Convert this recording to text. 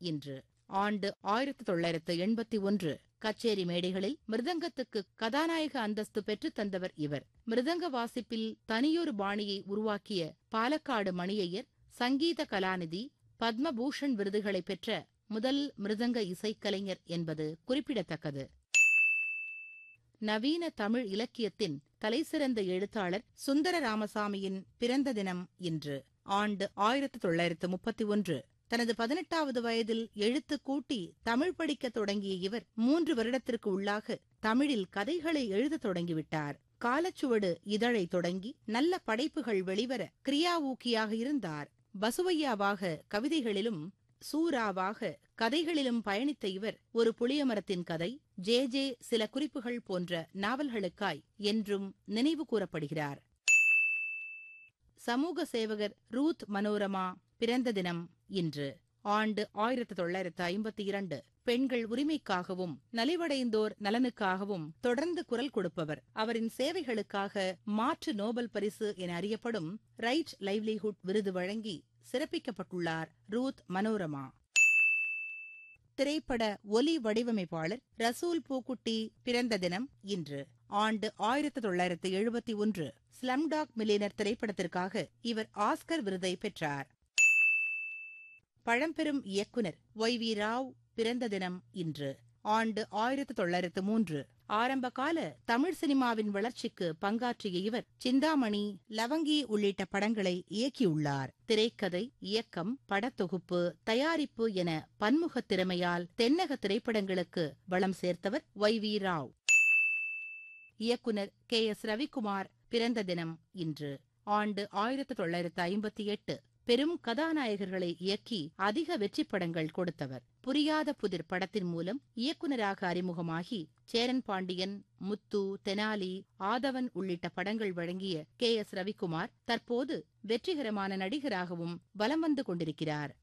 இன்று ஆண்டு ஆயிரத்தி தொள்ளாயிரத்து எண்பத்தி ஒன்று கச்சேரி மேடைகளில் மிருதங்கத்துக்கு கதாநாயக அந்தஸ்து பெற்றுத் தந்தவர் இவர் மிருதங்க வாசிப்பில் தனியொரு பாணியை உருவாக்கிய பாலக்காடு மணியையர் சங்கீத கலாநிதி பத்மபூஷன் விருதுகளை பெற்ற முதல் மிருதங்க இசைக்கலைஞர் என்பது குறிப்பிடத்தக்கது நவீன தமிழ் இலக்கியத்தின் தலைசிறந்த எழுத்தாளர் சுந்தர ராமசாமியின் பிறந்த தினம் இன்று ஆண்டு ஆயிரத்து தொள்ளாயிரத்து முப்பத்தி ஒன்று தனது பதினெட்டாவது வயதில் எழுத்து கூட்டி தமிழ் படிக்கத் தொடங்கிய இவர் மூன்று வருடத்திற்கு உள்ளாக தமிழில் கதைகளை எழுதத் தொடங்கிவிட்டார் காலச்சுவடு இதழை தொடங்கி நல்ல படைப்புகள் வெளிவர கிரியா ஊக்கியாக இருந்தார் பசுவையாவாக கவிதைகளிலும் சூராவாக கதைகளிலும் பயணித்த இவர் ஒரு புளியமரத்தின் கதை ஜே ஜே சில குறிப்புகள் போன்ற நாவல்களுக்காய் என்றும் நினைவு கூறப்படுகிறார் சமூக சேவகர் ரூத் மனோரமா பிறந்த தினம் இன்று ஆண்டு ஆயிரத்து தொள்ளாயிரத்து ஐம்பத்தி இரண்டு பெண்கள் உரிமைக்காகவும் நலிவடைந்தோர் நலனுக்காகவும் தொடர்ந்து குரல் கொடுப்பவர் அவரின் சேவைகளுக்காக மாற்று நோபல் பரிசு என அறியப்படும் ரைட் லைவ்லிஹுட் விருது வழங்கி சிறப்பிக்கப்பட்டுள்ளார் ரூத் மனோரமா திரைப்பட ஒலி வடிவமைப்பாளர் ரசூல் பூக்குட்டி பிறந்த தினம் இன்று ஆண்டு ஆயிரத்து தொள்ளாயிரத்து எழுபத்தி ஒன்று ஸ்லம்டாக் மில்லியனர் திரைப்படத்திற்காக இவர் ஆஸ்கர் விருதை பெற்றார் பழம்பெரும் இயக்குனர் ஒய் வி ராவ் பிறந்த தினம் இன்று ஆண்டு ஆயிரத்து தொள்ளாயிரத்து மூன்று ஆரம்பகால தமிழ் சினிமாவின் வளர்ச்சிக்கு பங்காற்றிய இவர் சிந்தாமணி லவங்கி உள்ளிட்ட படங்களை இயக்கியுள்ளார் திரைக்கதை இயக்கம் படத்தொகுப்பு தயாரிப்பு என பன்முகத் திறமையால் தென்னக திரைப்படங்களுக்கு வளம் சேர்த்தவர் ஒய் வி ராவ் இயக்குனர் கே எஸ் ரவிக்குமார் பிறந்த தினம் இன்று ஆண்டு ஆயிரத்து தொள்ளாயிரத்து ஐம்பத்தி எட்டு பெரும் கதாநாயகர்களை இயக்கி அதிக வெற்றிப் படங்கள் கொடுத்தவர் புரியாத புதிர் படத்தின் மூலம் இயக்குனராக அறிமுகமாகி சேரன் பாண்டியன் முத்து தெனாலி ஆதவன் உள்ளிட்ட படங்கள் வழங்கிய கே எஸ் ரவிக்குமார் தற்போது வெற்றிகரமான நடிகராகவும் வலம் வந்து கொண்டிருக்கிறார்